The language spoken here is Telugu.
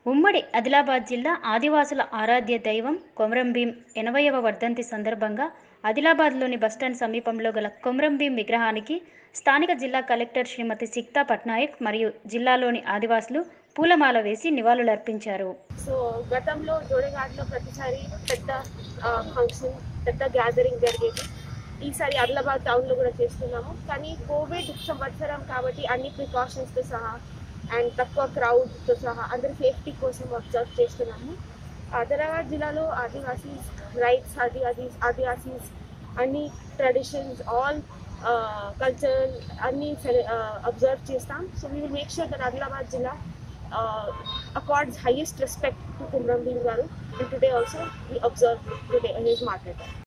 ఉమ్మడి ఆదిలాబాద్ జిల్లా ఆదివాసుల ఆరాధ్య దైవం కొమరంభీం ఎనభైవ వర్ధంతి సందర్భంగా ఆదిలాబాద్లోని బస్టాండ్ సమీపంలో గల కొమరంభీం విగ్రహానికి స్థానిక జిల్లా కలెక్టర్ శ్రీమతి సిక్తా పట్నాయక్ మరియు జిల్లాలోని ఆదివాసులు పూలమాల వేసి నివాళులర్పించారు సో గతంలో జోడేఘాట్లో ప్రతిసారి పెద్ద ఫంక్షన్ పెద్ద గ్యాదరింగ్ జరిగేది ఈసారి ఆదిలాబాద్ టౌన్లో కూడా చేస్తున్నాము కానీ కోవిడ్ సంవత్సరం కాబట్టి అన్ని ప్రికాషన్స్తో సహా అండ్ తక్కువ క్రౌడ్తో సహా అందరి సేఫ్టీ కోసం అబ్జర్వ్ చేస్తున్నాము ఆదిలాబాద్ జిల్లాలో ఆదివాసీస్ రైట్స్ ఆదివాసీస్ ఆదివాసీస్ అన్ని ట్రెడిషన్స్ ఆల్ కల్చర్ అన్ని అబ్జర్వ్ చేస్తాం so we will make sure that Adilabad జిల్లా uh, accords highest respect to Kumram Garu and today also we observe today his martyrdom.